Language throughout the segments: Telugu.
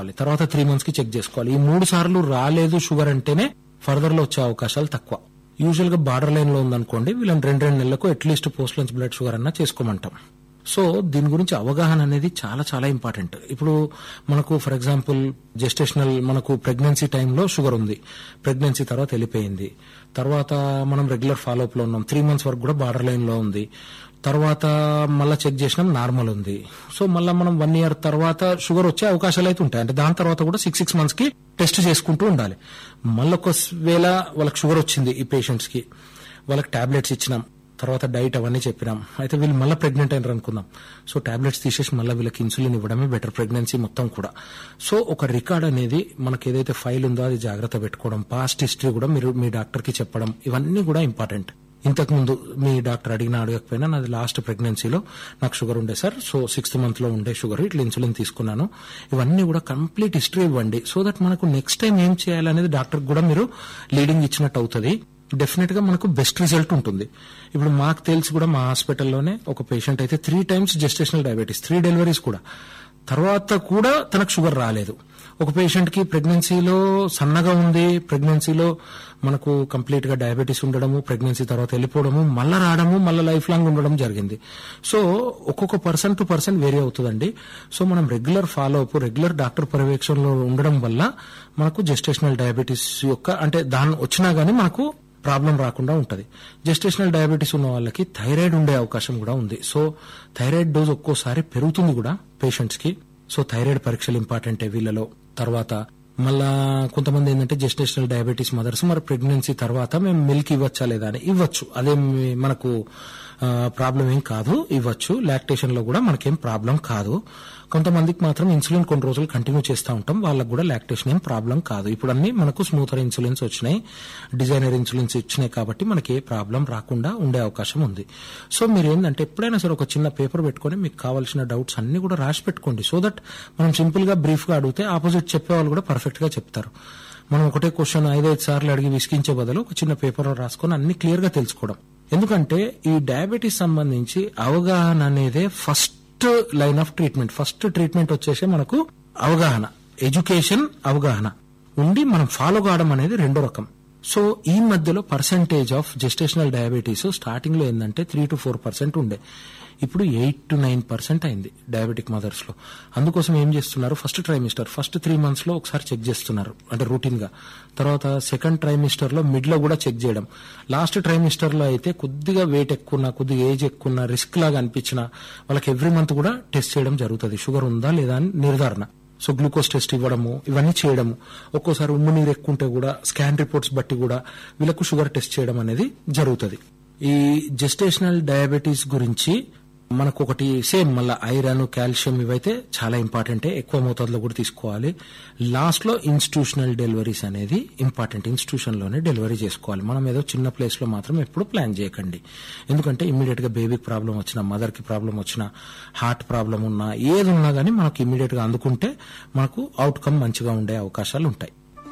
చేసుకోవాలి తర్వాత త్రీ మంత్స్ కి చెక్ చేసుకోవాలి ఈ మూడు సార్లు రాలేదు షుగర్ అంటేనే ఫర్దర్ లో వచ్చే అవకాశాలు తక్కువ యూజువల్ గా బార్డర్ లైన్ లో ఉందనుకోండి వీళ్ళని రెండు రెండు నెలలకు at least post lunch blood sugar అన్నా చేసుకోమంటాం సో దీని గురించి అవగాహన అనేది చాలా చాలా ఇంపార్టెంట్ ఇప్పుడు మనకు ఫర్ ఎగ్జాంపుల్ జెస్టేషనల్ మనకు ప్రెగ్నెన్సీ టైంలో షుగర్ ఉంది ప్రెగ్నెన్సీ తర్వాత వెళ్ళిపోయింది తర్వాత మనం రెగ్యులర్ ఫాలోఅప్ లో ఉన్నాం త్రీ మంత్స్ వరకు కూడా బార్డర్ లైన్ లో ఉంది తర్వాత మళ్ళీ చెక్ చేసినాం నార్మల్ ఉంది సో మళ్ళీ మనం వన్ ఇయర్ తర్వాత షుగర్ వచ్చే అవకాశాలు అయితే ఉంటాయి అంటే దాని తర్వాత కూడా సిక్స్ సిక్స్ మంత్స్ కి టెస్ట్ చేసుకుంటూ ఉండాలి మళ్ళీ ఒకవేళ వాళ్ళకి షుగర్ వచ్చింది ఈ పేషెంట్స్ కి వాళ్ళకి టాబ్లెట్స్ ఇచ్చినాం తర్వాత డైట్ అవన్నీ చెప్పినాం అయితే వీళ్ళు మళ్ళీ ప్రెగ్నెంట్ అయినారు అనుకుందాం సో టాబ్లెట్స్ తీసేసి మళ్ళీ వీళ్ళకి ఇన్సులిన్ ఇవ్వడమే బెటర్ ప్రెగ్నెన్సీ మొత్తం కూడా సో ఒక రికార్డ్ అనేది మనకి ఏదైతే ఫైల్ ఉందో అది జాగ్రత్త పెట్టుకోవడం పాస్ట్ హిస్టరీ కూడా మీరు మీ డాక్టర్ కి చెప్పడం ఇవన్నీ కూడా ఇంపార్టెంట్ ఇంతకు ముందు మీ డాక్టర్ అడిగినా అడగకపోయినా నాది లాస్ట్ ప్రెగ్నెన్సీలో నాకు షుగర్ ఉండే సార్ సో సిక్స్త్ మంత్ లో ఉండే షుగర్ ఇట్లా ఇన్సులిన్ తీసుకున్నాను ఇవన్నీ కూడా కంప్లీట్ హిస్టరీ ఇవ్వండి సో దట్ మనకు నెక్స్ట్ టైం ఏం చేయాలనేది డాక్టర్ కూడా మీరు లీడింగ్ ఇచ్చినట్టు అవుతుంది డెఫినెట్ గా మనకు బెస్ట్ రిజల్ట్ ఉంటుంది ఇప్పుడు మాకు తెలిసి కూడా మా హాస్పిటల్లోనే ఒక పేషెంట్ అయితే three times gestational diabetes three deliveries కూడా తర్వాత కూడా తనకు షుగర్ రాలేదు ఒక పేషెంట్ కి ప్రెగ్నెన్సీలో సన్నగా ఉంది ప్రెగ్నెన్సీలో మనకు కంప్లీట్ గా డయాబెటీస్ ఉండడము ప్రెగ్నెన్సీ తర్వాత వెళ్ళిపోవడము మళ్ళా రావడము మళ్ళీ లైఫ్ లాంగ్ ఉండడం జరిగింది సో ఒక్కొక్క పర్సన్ టు పర్సన్ వేరీ అవుతుందండి సో మనం regular follow up regular doctor పర్యవేక్షణలో ఉండడం వల్ల మనకు జెస్టేషనల్ డయాబెటీస్ యొక్క అంటే దాని వచ్చినా గానీ మనకు ప్రాబ్లం రాకుండా ఉంటది జెస్టేషనల్ డయాబెటీస్ ఉన్న వాళ్ళకి థైరాయిడ్ ఉండే అవకాశం కూడా ఉంది సో థైరాయిడ్ డోస్ ఒక్కోసారి పెరుగుతుంది కూడా పేషెంట్స్ కి సో థైరాయిడ్ పరీక్షలు ఇంపార్టెంటే వీళ్ళలో తర్వాత మళ్ళా కొంతమంది ఏంటంటే జెస్టేషనల్ డయాబెటీస్ మదర్స్ మరి ప్రెగ్నెన్సీ తర్వాత మేము మిల్క్ ఇవ్వచ్చా లేదా అని ఇవ్వచ్చు అదేం మనకు ప్రాబ్లం ఏం కాదు ఇవ్వచ్చు లాక్టేషన్ లో కూడా మనకేం ప్రాబ్లం కాదు కొంతమందికి మాత్రం ఇన్సులిన్ కొన్ని రోజులు కంటిన్యూ చేస్తూ ఉంటాం వాళ్ళకు కూడా లాక్టేషన్ ఏం ప్రాబ్లం కాదు ఇప్పుడు అన్ని మనకు స్మూతర్ ఇన్సులిన్స్ వచ్చినాయి డిజైనర్ ఇన్సులిన్స్ ఇచ్చినాయి కాబట్టి మనకి ఏ ప్రాబ్లం రాకుండా ఉండే అవకాశం ఉంది సో మీరు ఏంటంటే ఎప్పుడైనా సరే ఒక చిన్న పేపర్ పెట్టుకొని మీకు కావాల్సిన డౌట్స్ అన్ని కూడా రాసి పెట్టుకోండి సో దట్ మనం సింపుల్ గా బ్రీఫ్ గా అడిగితే ఆపోజిట్ చెప్పే వాళ్ళు కూడా పర్ఫెక్ట్ గా చెప్తారు మనం ఒకటే క్వశ్చన్ ఐదైదు సార్లు అడిగి విసిగించే బదులు ఒక చిన్న పేపర్ రాసుకొని అన్ని క్లియర్ గా తెలుసుకోవడం ఎందుకంటే ఈ డయాబెటీస్ సంబంధించి అవగాహన అనేదే first line of treatment first treatment వచ్చేసి మనకు అవగాహన ఎడ్యుకేషన్ అవగాహన ఉండి మనం ఫాలో కావడం అనేది రెండో రకం సో ఈ మధ్యలో percentage of gestational diabetes starting లో ఏంటంటే త్రీ టు ఫోర్ పర్సెంట్ ఉండే ఇప్పుడు ఎయిట్ టు నైన్ పర్సెంట్ అయింది డయాబెటిక్ మదర్స్ లో అందుకోసం ఏం చేస్తున్నారు first trimester first three months లో ఒకసారి చెక్ చేస్తున్నారు అంటే రూటీన్ గా తర్వాత సెకండ్ ట్రైమిస్టర్ లో మిడ్ లో కూడా చెక్ చేయడం లాస్ట్ ట్రైమిస్టర్ లో అయితే కొద్దిగా వెయిట్ ఎక్కువ కొద్దిగా ఏజ్ ఎక్కువ రిస్క్ లాగా అనిపించిన వాళ్ళకి ఎవ్రీ మంత్ కూడా టెస్ట్ చేయడం జరుగుతుంది షుగర్ ఉందా లేదా అని నిర్ధారణ సో గ్లూకోజ్ టెస్ట్ ఇవ్వడము ఇవన్నీ చేయడము ఒక్కోసారి ఉమ్ము నీరు ఎక్కువ ఉంటే కూడా స్కాన్ రిపోర్ట్స్ బట్టి కూడా వీళ్ళకు షుగర్ టెస్ట్ చేయడం అనేది జరుగుతుంది ఈ జెస్టేషనల్ డయాబెటీస్ గురించి మనకు ఒకటి సేమ్ మళ్ళీ ఐరన్ కాల్షియం ఇవైతే చాలా ఇంపార్టెంటే ఎక్కువ మోతాదులో కూడా తీసుకోవాలి లాస్ట్ లో ఇన్స్టిట్యూషనల్ డెలివరీస్ అనేది ఇంపార్టెంట్ ఇన్స్టిట్యూషన్ లోనే డెలివరీ చేసుకోవాలి మనం ఏదో చిన్న ప్లేస్ లో మాత్రం ఎప్పుడు ప్లాన్ చేయకండి ఎందుకంటే ఇమ్మీడియట్ గా బేబీకి ప్రాబ్లం వచ్చినా మదర్ కి ప్రాబ్లం వచ్చినా హార్ట్ ప్రాబ్లం ఉన్నా ఏది ఉన్నా గానీ మనకు ఇమ్మీడియట్ గా అందుకుంటే మనకు అవుట్కమ్ మంచిగా ఉండే అవకాశాలు ఉంటాయి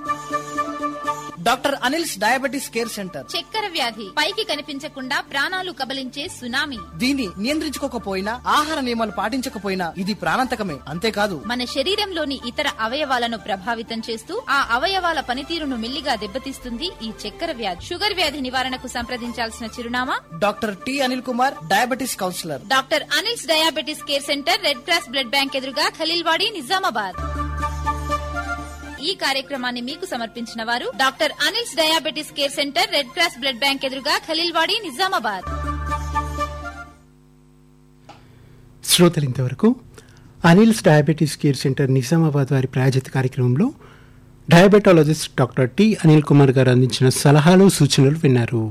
doctor Anil's diabetes care centre చక్కెర వ్యాధి పైకి కనిపించకుండా ప్రాణాలు కబలించే సునామీ దీన్ని నియంత్రించుకోకపోయినా ఆహార నియమాలు పాటించకపోయినా ఇది ప్రాణాంతకమే అంతేకాదు మన శరీరంలోని ఇతర అవయవాలను ప్రభావితం చేస్తూ ఆ అవయవాల పనితీరును మెల్లిగా దెబ్బతీస్తుంది ఈ చక్కెర వ్యాధి షుగర్ వ్యాధి నివారణకు సంప్రదించాల్సిన చిరునామా doctor T Anil Kumar diabetes counsellor doctor Anil's diabetes care centre red cross blood bank ఎదురుగా ఖలీల్వాడి నిజామాబాద్ ఈ కార్యక్రమాన్ని మీకు సమర్పించిన వారు doctor Anil's diabetes care centre red cross blood bank ఎదురుగా ఖలీల్వాడి నిజామాబాద్ శ్రోతలు ఇంతవరకు Anil's diabetes care centre Nizamabad వారి ప్రాయోజిత కార్యక్రమంలో diabetologist doctor T Anil Kumar గారు అందించిన సలహాలు సూచనలు విన్నారు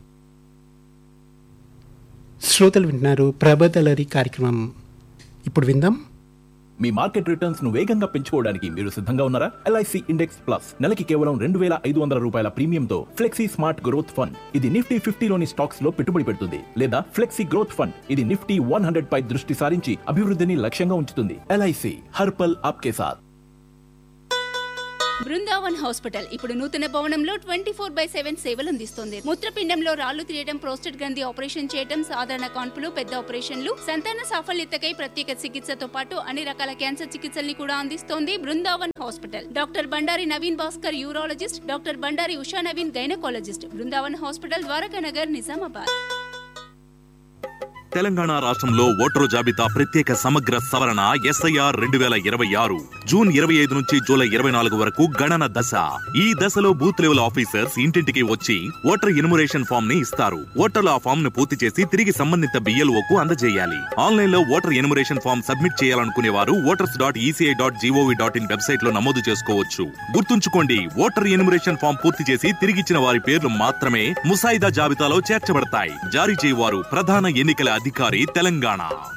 శ్రోతలు వింటున్నారు ప్రభదలరి కార్యక్రమం ఇప్పుడు విందాం మీ మార్కెట్ రిటర్న్స్ ను వేగంగా పెంచుకోవడానికి మీరు సిద్ధంగా ఉన్నారా ఎల్ఐసి ఇండెక్స్ ప్లస్ నెలకి కేవలం రెండు వేల ఐదు వందల రూపాయల ప్రీమియంతో ఫ్లెక్సీ స్మార్ట్ గ్రోత్ ఫండ్ ఇది నిఫ్టీ ఫిఫ్టీలోని స్టాక్స్ లో పెట్టుబడి పెడుతుంది లేదా ఫ్లెక్సీ గ్రోత్ ఫండ్ ఇది నిఫ్టీ వన్ హండ్రెడ్ పై దృష్టి సారించి అభివృద్ధిని లక్ష్యంగా ఉంచుతుంది ఎల్ఐసి హర్పల్ ఆప్కే సాత్ బృందావన్ హాస్పిటల్ ఇప్పుడు నూతన భవనంలో ట్వంటీ ఫోర్ బై సెవెన్ సేవలు అందిస్తుంది మూత్రపిండంలో రాళ్లు తీయడం ప్రోస్టేట్ గ్రంథి ఆపరేషన్ చేయడం సాధారణ కాన్పులు పెద్ద ఆపరేషన్లు సంతాన సాఫల్యతకై ప్రత్యేక చికిత్సతో పాటు అన్ని రకాల క్యాన్సర్ చికిత్సల్ని కూడా అందిస్తోంది Brindavan hospital doctor Bandari Naveen Bhaskar urologist doctor Bandari Usha Naveen gynaecologist Brindavan hospital Dwaraka Nagar Nizamabad Telangana రాష్ట్రంలో ఓటరు జాబితా ప్రత్యేక సమగ్ర సవరణ ఎస్ఐఆర్ రెండు వేల ఇరవై ఆరు జూన్ ఇరవై ఐదు నుంచి జూలై ఇరవై నాలుగు వరకు గణన దశ ఈ దశలో బూత్ లెవెల్ ఆఫీసర్స్ ఇంటింటికి వచ్చి ఓటర్ ఎన్యుమరేషన్ ఫామ్ ని ఇస్తారు ఓటర్లు ఆ ఫామ్ ను పూర్తి చేసి తిరిగి సంబంధిత BLO కు అందజేయాలి ఆన్లైన్ లో ఓటర్ ఎన్యుమరేషన్ ఫామ్ సబ్మిట్ చేయాలనుకునే వారు voters dot ECI dot GOV dot in website లో నమోదు చేసుకోవచ్చు గుర్తుంచుకోండి ఓటర్ ఎన్యుమరేషన్ ఫామ్ పూర్తి చేసి తిరిగిచ్చిన వారి పేర్లు మాత్రమే ముసాయిదా జాబితాలో చేర్చబడతాయి జారీ చేయవారు ప్రధాన ఎన్నికల అధికారి తెలంగాణ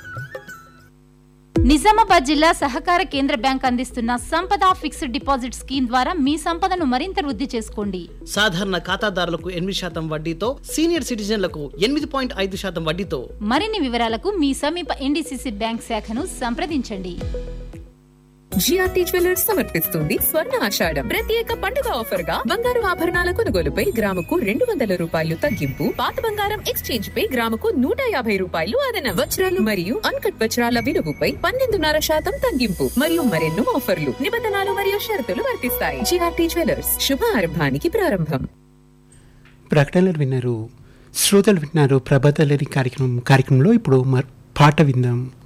నిజామాబాద్ జిల్లా సహకార కేంద్ర బ్యాంక్ అందిస్తున్న సంపద ఫిక్స్డ్ డిపాజిట్ స్కీమ్ ద్వారా మీ సంపదను మరింత వృద్ధి చేసుకోండి సాధారణ ఖాతాదారులకు ఎనిమిది శాతం వడ్డీతో సీనియర్ సిటిజన్లకు ఎనిమిది పాయింట్ ఐదు శాతం వడ్డీతో మరిన్ని వివరాలకు మీ సమీప ఎన్డీసీసీ బ్యాంక్ శాఖను సంప్రదించండి జిఆర్టీ జ్యువెలర్స్ సమర్పిస్తుంది స్వర్ణ ఆషాఢం ప్రత్యేక పండుగ ఆఫర్ గా బంగారు ఆభరణాల కొనుగోలుపై గ్రాముకు రెండు వందల రూపాయలు తగ్గింపు పాత బంగారం ఎక్స్చేంజ్ పై గ్రాముకు నూట యాభై రూపాయలు అదన వజ్రాలు మరియు అన్కట్ వజ్రాల విలువపై పన్నెండున్నర శాతం తగ్గింపు మరియు మరెన్నో ఆఫర్లు నిబంధనలు మరియు షరతులు వర్తిస్తాయి జిఆర్టీ జ్యువెలర్స్ శుభారంభానికి ప్రారంభం ప్రకటనలు విన్నారు శ్రోతలు విన్నారు ప్రభాతలేని కార్యక్రమం కార్యక్రమంలో ఇప్పుడు మర్- పాట విందాం